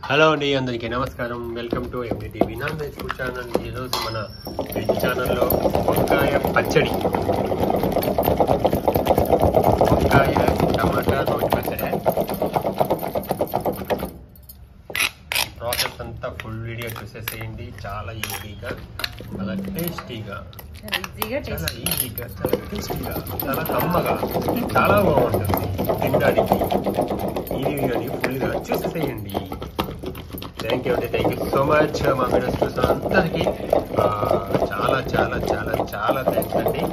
Hello అండి అందరికీ నమస్కారం welcome to MDTV non veg food channel ఈరోజు మన వెజ్ ఛానల్లో వంకాయ పచ్చడి వంకాయ టమాటా రోటి పచ్చడి ప్రాసెస్ అంతా ఫుల్ వీడియో చూసేసేయండి చాలా ఈజీగా చాలా టేస్టీగా ఈజీగా చాలా టేస్ట్ ఈజీగా చాలా టేస్టీగా చాలా కమ్మగా చాలా బాగుంటుంది తినడానికి ఈ వీడియోని ఫుల్గా చూసేసేయండి థ్యాంక్ యూ అండి థ్యాంక్ యూ సో మచ్ మా వీడియోస్ చూసిన అందరికీ ఆ, చాలా చాలా చాలా చాలా థ్యాంక్స్ అండి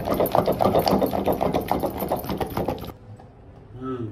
మ్మ్.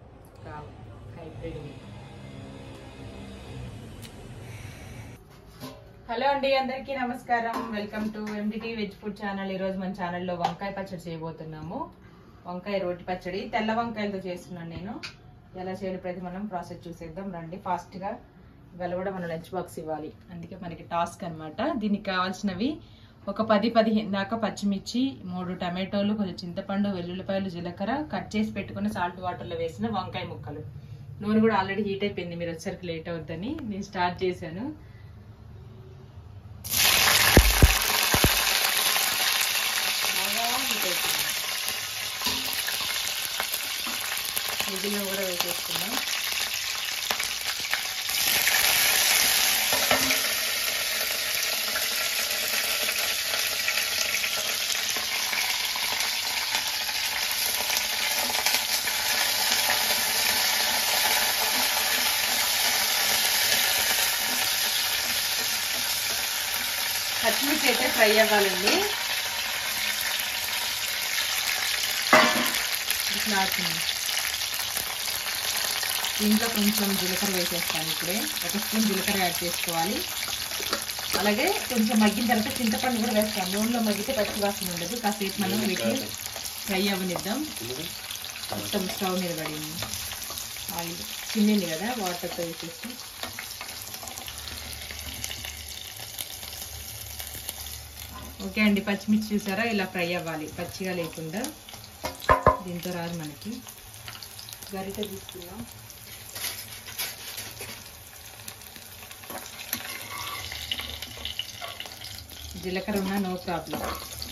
హలో అండి అందరికీ నమస్కారం welcome to MDT veg food channel ఈరోజు మన ఛానల్లో వంకాయ పచ్చడి చేయబోతున్నాము వంకాయ రోటి పచ్చడి తెల్ల వంకాయలతో చేస్తున్నాను నేను ఎలా చేయాలి ప్రతి మనం ప్రాసెస్ చూసేద్దాం రండి ఫాస్ట్గా ఇవాళ కూడా మన లంచ్ బాక్స్ ఇవ్వాలి అందుకే మనకి టాస్క్ అన్నమాట దీనికి కావాల్సినవి ఒక పది పదిహేను దాకా పచ్చిమిర్చి మూడు టమాటోలు కొంచెం చింతపండు వెల్లుల్లిపాయలు జీలకర్ర కట్ చేసి పెట్టుకుని సాల్ట్ వాటర్లో వేసిన వంకాయ ముక్కలు నూనె కూడా ఆల్రెడీ హీట్ అయిపోయింది మీరు వచ్చరికి లేట్ అవుద్దని నేను స్టార్ట్ చేశాను బాగా హీట్ అవుతుంది మిగిలిన కూడా వేసేసుకుందాం పచ్చిమిర్చి అయితే ఫ్రై అవ్వాలండి ఇట్లా అవుతుంది దీంట్లో కొంచెం జీలకర్ర వేసేస్తాను ఇప్పుడే ఒక స్పూన్ జీలకర్ర యాడ్ చేసుకోవాలి అలాగే కొంచెం మగ్గిన తర్వాత చింతపండు కూడా వేస్తాం నూనెలో మగ్గితే పచ్చి వాసన ఉండదు కాసేపు మనం వీటిని ఫ్రై అవ్వనిద్దాం మొత్తం స్టవ్ మీద పడింది ఆయిల్ చిన్నింది కదా వాటర్తో వేసేసి ఓకే అండి పచ్చిమిర్చి చూసారా ఇలా ఫ్రై అవ్వాలి పచ్చిగా లేకుండా దీంతో రాదు మనకి గరిట తీసుకుందాం జీలకర్ర ఉన్నా నో ప్రాబ్లం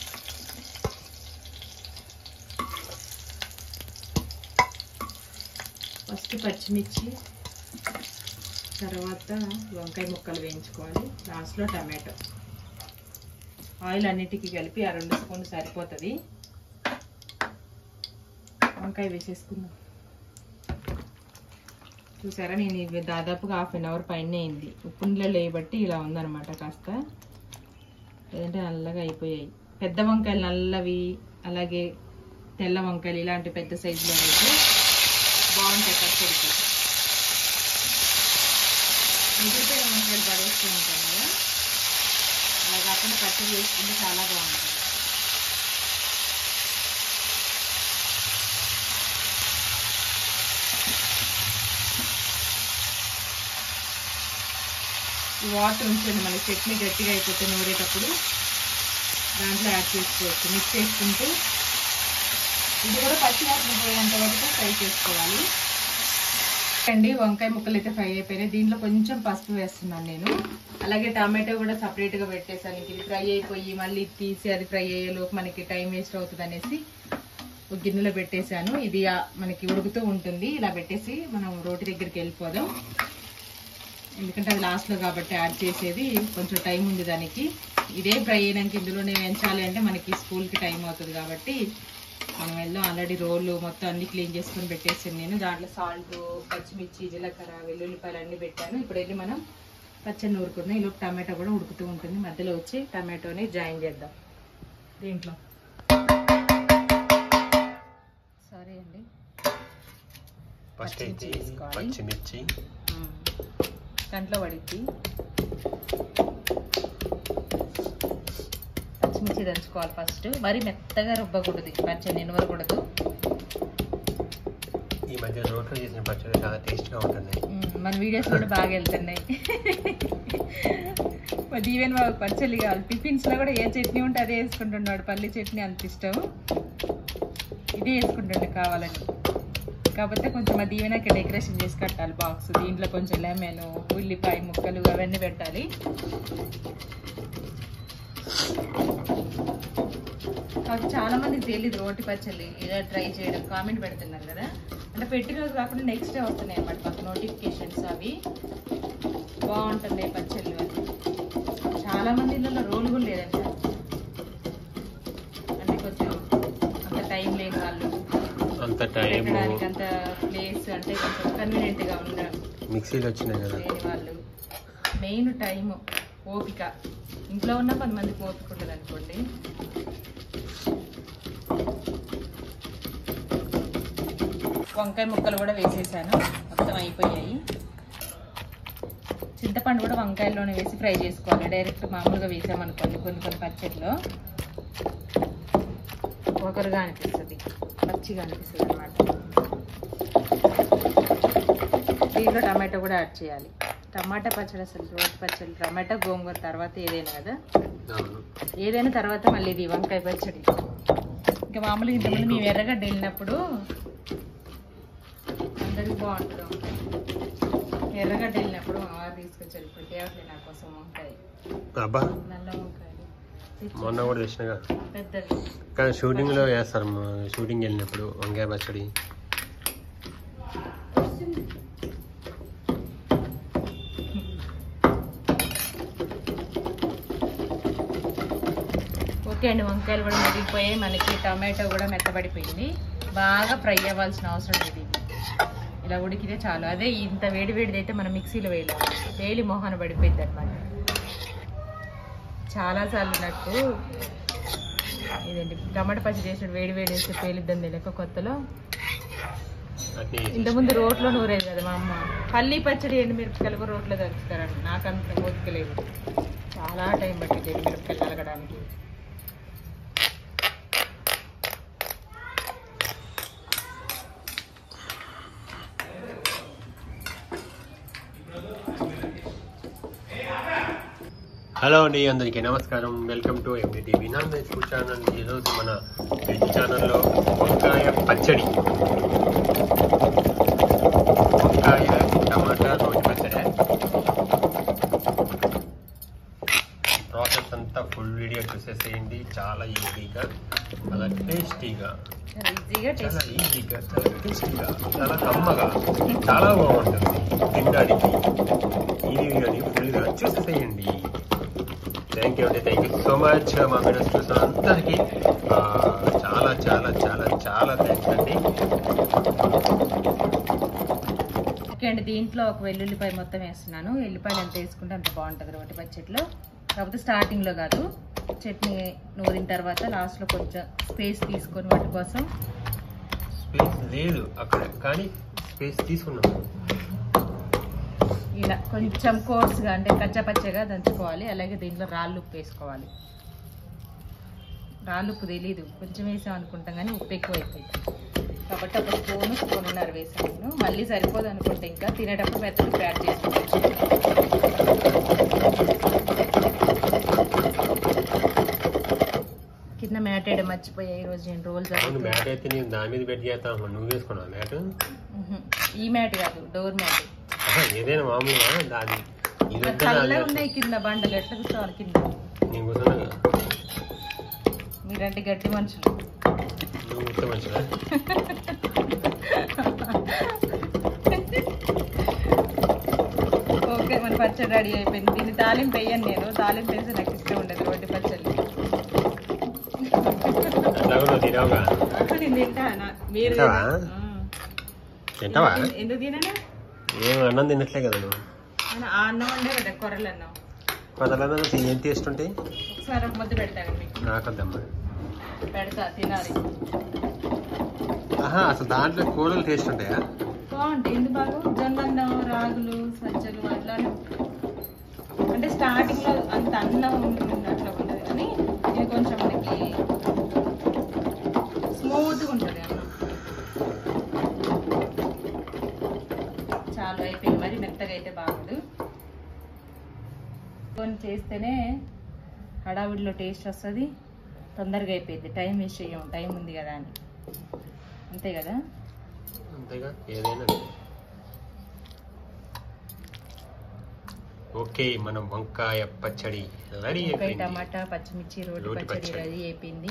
ఫస్ట్ పచ్చిమిర్చి తర్వాత వంకాయ ముక్కలు వేయించుకోవాలి లాస్ట్లో టమాటో ఆయిల్ అన్నిటికీ కలిపి ఆ రెండు స్పూన్లు సరిపోతుంది వంకాయ వేసేసుకుందాం చూసారా నేను ఇవి దాదాపుగా హాఫ్ అన్ అవర్ పైన అయింది ఉప్పు నీళ్ళలో వేయబట్టి ఇలా ఉందన్నమాట కాస్త లేదంటే నల్లగా అయిపోయాయి పెద్ద వంకాయలు నల్లవి అలాగే తెల్ల వంకాయలు ఇలాంటి పెద్ద సైజులో అయితే బాగుంటాయి పచ్చడికి మిగిలిపోయిన వంకాయలు పడేస్తూ ఉంటాం కదా అలా కాకుండా పచ్చడి చేసుకుంటే చాలా బాగుంటుంది ఈ వాటర్ ఉంచండి మన చట్నీ గట్టిగా అయిపోతే నూరేటప్పుడు దాంట్లో యాడ్ చేసుకోవచ్చు మిక్స్ చేసుకుంటూ ఇది కూడా పచ్చి వాసన పోయేంత వరకు ఫ్రై చేసుకోవాలి అండి వంకాయ ముక్కలు అయితే ఫ్రై అయిపోయినాయి దీంట్లో కొంచెం పసుపు వేస్తున్నాను నేను అలాగే టమాటో కూడా separate గా పెట్టేసాను ఇంక ఇది ఫ్రై అయిపోయి మళ్ళీ తీసి అది ఫ్రై అయ్యేలోపు మనకి టైం వేస్ట్ అవుతుంది అనేసి ఒక గిన్నెలో పెట్టేశాను ఇది ఆ మనకి ఉడుకుతూ ఉంటుంది ఇలా పెట్టేసి మనం రోటి దగ్గరికి వెళ్ళిపోదాం ఎందుకంటే అది లాస్ట్లో కాబట్టి యాడ్ చేసేది కొంచెం టైం ఉంది దానికి ఇదే ఫ్రై అయినాక ఇందులోనే వేయించాలి అంటే మనకి స్కూల్కి టైం అవుతుంది కాబట్టి మనం వెళ్దాం ఆల్రెడీ రోళ్ళు మొత్తం అన్ని క్లీన్ చేసుకొని పెట్టేసాను నేను దాంట్లో సాల్ట్ పచ్చిమిర్చి జీలకర్ర వెల్లుల్లిపాయలు అన్ని పెట్టాను ఇప్పుడు వెళ్ళి మనం పచ్చడి నూరుకుందాం ఈలోపు టమాటో కూడా ఉడుకుతూ ఉంటుంది మధ్యలో వచ్చి టమాటోని జాయిన్ చేద్దాం దీంట్లో సరే అండి ఫస్ట్ అయితే పచ్చిమిర్చి వేసుకోవాలి. పచ్చిమిర్చి కంట్లో పడిద్ది పచ్చిమిర్చి దంచుకోవాలి ఫస్ట్ మరి మెత్తగా రుబ్బకూడదు పచ్చడి నినవరకూడదు ఈ మధ్య రోట్లో చేసిన పచ్చడి చాలా టేస్ట్గా ఉంటుంది మ్మ్. మన వీడియోస్ కూడా బాగా వెళ్తున్నాయి మరి ఈవెన్ మా పచ్చళ్ళు కావాలి టిఫిన్స్ లో కూడా ఏ చట్నీ ఉంటే అదే వేసుకుంటున్నాడు పల్లి చట్నీ అంత ఇష్టం ఇదే వేసుకుంటుండే కావాలని కాకపోతే కొంచెం అది ఈవెనక డెకరేషన్ చేసి కట్టాలి బాక్స్ దీంట్లో కొంచెం లెమన్ ఉల్లిపాయ ముక్కలు అవన్నీ పెట్టాలి అది చాలా మందికి తెలియదు రోటి పచ్చళ్ళు ఇలా ట్రై చేయడం కామెంట్ పెడుతున్నారు కదా అంటే పెట్టిన రోజు కాకుండా నెక్స్ట్ డే వస్తున్నాయి అన్నమాట మాకు నోటిఫికేషన్స్ అవి బాగుంటుంది పచ్చళ్ళు అని చాలా మంది ఇళ్ళలో రోల్ కూడా లేదంట అంటే కొంచెం అంత టైం లేని వాళ్ళు అంత టైం పెట్టడానికి అంత ప్లేస్ అంటే కొంచెం కన్వీనియంట్ గా ఉన్న మిక్సీలు వచ్చినాయి కదా లేని వాళ్ళు మెయిన్ టైం ఓపిక ఇంట్లో ఉన్న పది మందికి ఓపిక ఉండదు అనుకోండి వంకాయ ముక్కలు కూడా వేసేసాను మొత్తం అయిపోయాయి చింతపండు కూడా వంకాయల్లోనే వేసి ఫ్రై చేసుకోవాలి డైరెక్ట్ మామూలుగా వేసామనుకోండి కొన్ని కొన్ని పచ్చడిలో ఒకరుగా అనిపిస్తుంది పచ్చిగా అనిపిస్తుంది అనమాట దీంట్లో టమాటో కూడా యాడ్ చేయాలి టమాటా పచ్చడి అసలు రోటి పచ్చడి టమాటా గోంగూర తర్వాత ఏదైనా కదా అవును ఏదైనా తర్వాత మళ్ళీ ఇది వంకాయ పచ్చడి ఇంకా మామూలుగా ఇంతకుముందు మేము ఎర్రగడ్డ వెళ్ళినప్పుడు అందరికి బాగుంటుంది వంకాయ ఎర్రగడ్డ వెళ్ళినప్పుడు మా వారు తీసుకొచ్చారు ఇప్పుడు తేవట్లే నా కోసం వంకాయ అబ్బా నల్ల వంకాయలు మొన్న కూడా తెచ్చినగా పెద్దది కానీ షూటింగ్ లో వేస్తారు షూటింగ్ వెళ్ళినప్పుడు వంకాయ పచ్చడి ఓకే అండి వంకాయలు కూడా మెరిగిపోయాయి మనకి టమాటో కూడా మెత్తబడిపోయింది బాగా ఫ్రై అవ్వాల్సిన అవసరం లేదు ఇది ఇలా ఉడికితే చాలు అదే ఇంత వేడి వేడిది అయితే మనం మిక్సీలో వేయాలి వేలి మోహన పడిపోయింది అనమాట చాలాసార్లు నాకు ఇదండి టమాటా పచ్చి చేసిన వేడి వేడి వేస్తే పేలిద్దని తెలియక కొత్తలో అట్నే ఇంతకుముందు రోట్లో నూరేది కదా మా అమ్మ పల్లి పచ్చడి ఎండు మిరపకాయలు కూడా రోట్లో దంచుతారండి నాకు అంత ఓపిక లేదు చాలా టైం పట్టింది ఎండు మిరపకాయలు నలగడానికి హలో అండి అందరికీ నమస్కారం welcome to MD TV non veg food channel ఈరోజు మన వెజ్ ఛానల్లో వంకాయ పచ్చడి వంకాయ టమాటా రోటి పచ్చడి ప్రాసెస్ అంతా ఫుల్ వీడియో చూసేసేయండి చాలా ఈజీగా చాలా టేస్టీగా చాలా ఈజీగా చాలా టేస్ట్ ఈజీగా చాలా టేస్టీగా చాలా కమ్మగా చాలా బాగుంటుంది తినడానికి ఈ వీడియోని ఫుల్గా చూసేసేయండి థ్యాంక్ యూ అండి థ్యాంక్ యూ సో మచ్ మా వీడియోస్ చూసిన అందరికీ ఆ, చాలా చాలా చాలా చాలా థ్యాంక్స్ అండి ఓకే అండి దీంట్లో ఒక వెల్లుల్లిపాయ మొత్తం వేస్తున్నాను ఎల్లిపాయలు ఎంత వేసుకుంటే అంత బాగుంటుంది రోటి పచ్చడిలో కాకపోతే స్టార్టింగ్లో కాదు చట్నీ నూరిన తర్వాత లాస్ట్లో కొంచెం స్పేస్ తీసుకొని వాటి కోసం స్పేస్ లేదు అక్కడ కానీ స్పేస్ తీసుకున్నాం ఇలా కొంచెం కోర్స్గా అంటే కచ్చపచ్చగా దంచుకోవాలి అలాగే దీంట్లో రాళ్ళు ఉప్పు వేసుకోవాలి రాళ్ళు ఉప్పు తెలీదు కొంచెం వేసాం అనుకుంటాం కానీ ఉప్పు ఎక్కువ అయిపోయింది కాబట్టి ఒక స్పూన్ స్పూన్నర వేసాను నేను మళ్ళీ సరిపోదు అనుకుంటే ఇంకా తినేటప్పుడు మెత్తగా యాడ్ చేసుకోవచ్చు కింద మ్యాట్ వేయడం మర్చిపోయాయి ఈరోజు నేను రోల్స్ అవును మ్యాట్ అయితే నేను దాని మీద పెట్టి చేస్తాను నువ్వు వేసుకున్నావు మ్యాట్ ఈ మ్యాట్ కాదు డోర్ మ్యాట్ ఆహా, ఏదైనా మామూలుగా దాని ఇది వద్దా చల్లగా అది వద్దా? ఉన్నాయి కింద బండలు ఎట్లా కూర్చోవాలి కింద నేను కూర్చున్నా కదా మీరంటే గట్టి మనుషులు నువ్వు కూర్చో మంచిగా ఓకే మన పచ్చడి రెడీ అయిపోయింది దీన్ని తాలింపు వేయను నేను తాలింపు వేసి నాకు ఇష్టం ఉండదు రోడ్డు పచ్చడి అట్లా కూడా తినవుగా నేను తింటానా మీరు తింటావా? ఆ. తింటావా ఎందుకు- ఎందుకు తినను ఏం అన్నం తినట్లే కదా నువ్వు ఆయన ఆ అన్నం వండే కదా కొర్రలు అన్నం కొత్తలన్నా ఏం టేస్ట్ ఉంటాయి ఒకసారి ఒక ముద్ద పెడతాను మీకు నాకొద్దమ్మా పెడతా తినాలి ఆహా అసలు దాంట్లో కూరలు టేస్ట్ ఉంటాయా బాగుంటాయి ఎందుకు బాగు జొన్నన్నం రాగులు సజ్జలు అట్లానే అంటే స్టార్టింగ్ లో అంత అన్నం ఉంటుంది అట్లా ఉండదు కానీ ఇది కొంచెం మనకి స్మూత్గా ఉంటుంది అన్నం చాలు అయిపోయింది మరి మెత్తగా అయితే బాగుండు కొన్ని చేస్తేనే హడావిడిలో టేస్ట్ వస్తుంది తొందరగా అయిపోయింది టైం వేస్ట్ చేయం టైం ఉంది కదా అని అంతే కదా అంతేగా ఏదైనా ఓకే మనం వంకాయ పచ్చడి రెడీ వంకాయ అయిపోయింది టమాటా పచ్చిమిర్చి రోటి రోటి పచ్చడి పచ్చడి. రెడీ అయిపోయింది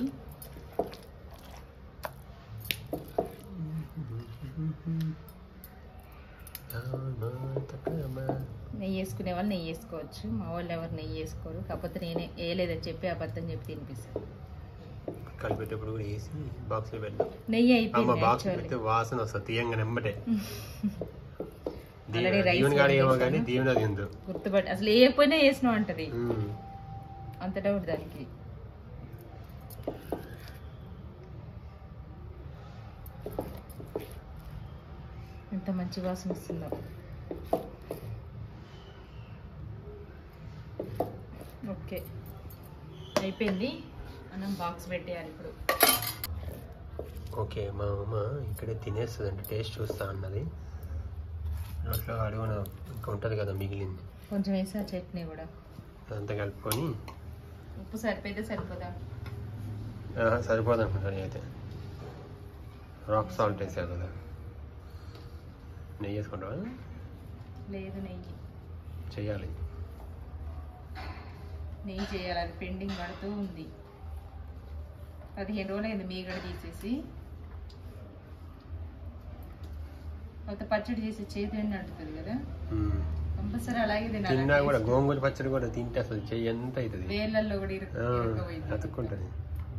నెయ్యి వేసుకునే వాళ్ళు నెయ్యి వేసుకోవచ్చు మా వాళ్ళు ఎవరు నెయ్యి వేసుకోరు కాకపోతే నేనే వేయలేదని చెప్పి అబద్ధం చెప్పి తినిపిస్తాను కలిపేటప్పుడు కూడా వేసి బాక్స్ లో పెట్టాం నెయ్యి అమ్మ అయిపోయింది బాక్స్ యాక్చువల్లీ పెడితే వాసన వస్తుంది తీయంగా నెమ్మటే Already rice దీవెన గాడు ఏమో వేసాను. కానీ దీవెన తిందు గుర్తుపట్టి అసలు ఏ పోయినా వేసినావు అంటది మ్మ్. అంత డౌట్ దానికి ఎంత మంచి వాసన వస్తుందో ఓకే అయిపోయింది మనం బాక్స్ పెట్టేయాలి ఇప్పుడు ఓకే మా అమ్మ ఇక్కడే తినేస్తుంది అంటే టేస్ట్ చూస్తా అన్నది అట్లా అడుగున ఇంకా ఉంటుంది కదా మిగిలింది కొంచెం వేసా చట్నీ కూడా అదంతా కలుపుకొని ఉప్పు సరిపోతే సరిపోదా ఆహా, సరిపోదు అనుకుంటాను అయితే రాక్ సాల్ట్ వేసావు కదా నెయ్యి వేసుకుంటావా లేదు నెయ్యి చెయ్యాలి నెయ్యి చేయాలి అది పెండింగ్ పడుతూ ఉంది పదిహేను రోజులు అయింది మీగడ తీసేసి కొత్త పచ్చడి చేసి చేతి అంటుంది కదా మ్మ్. కంపల్సరీ అలాగే తిన్నా తినాలి కూడా గోంగూర పచ్చడి కూడా తింటే అసలు చెయ్యి ఎంత అవుతుంది వేళ్ళల్లో కూడా ఇరుక్కు ఆ, ఇరుక్కుపోయింది అతుక్కుంటుంది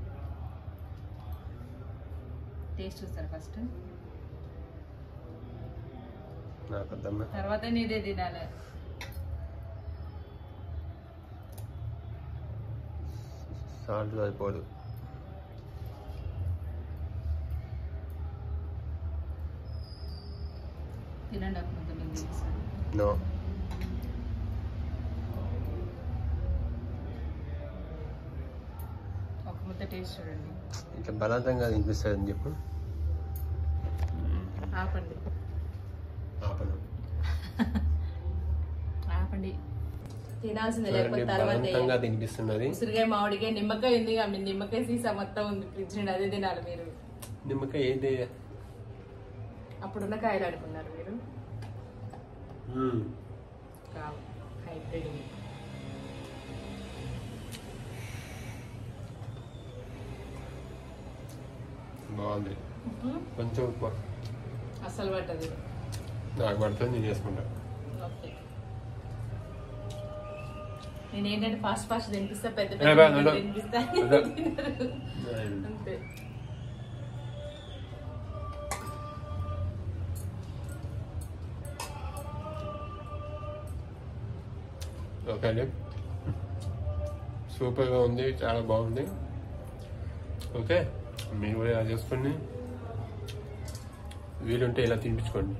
టేస్ట్ చూస్తారు ఫస్ట్ నాకు వద్దమ్మా తర్వాత నీదే తినాలి సాల్ట్ సరిపోదు తినండి ఒక ముద్ద మీకు తెలుస్తుంది నో ఒక ముద్ద టేస్ట్ చూడండి ఇట్లా బలవంతంగా తినిపిస్తుంది అని చెప్పు ఆపండి ఆపను ఆపండి తినాల్సిందే చూడండి లేకపోతే తర్వాత బలవంతంగా తినిపిస్తున్నది ఉసిరికాయ మామిడికాయ నిమ్మకాయ ఉంది కదా, మీ నిమ్మకాయ సీసా మొత్తం ఉంది ఫ్రిడ్జ్ నుండి అదే తినాలి మీరు నిమ్మకాయ ఏది అప్పుడున్న కాయలు అనుకున్నారు మీరు మ్మ్. కావు హైబ్రిడ్ బాగుంది కొంచెం ఉప్మా అసలు పట్టదు నాకు పడుతుంది నేను చేసుకుంటా ఓకే నేను ఏంటంటే ఫాస్ట్ ఫాస్ట్ తినిపిస్తా పెద్ద ఏ, బా, పెద్ద నువ్వు. తినిపిస్తా వద్దు. తినరు. అంతే ఓకే అండి సూపర్గా ఉంది చాలా బాగుంది ఓకే మీరు కూడా ఇలా చేసుకొని వీలుంటే ఇలా తినిపించుకోండి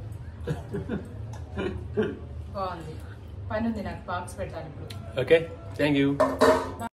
బాగుంది పని ఉంది నాకు బాక్స్ పెట్టాలి ఇప్పుడు ఓకే థ్యాంక్ యూ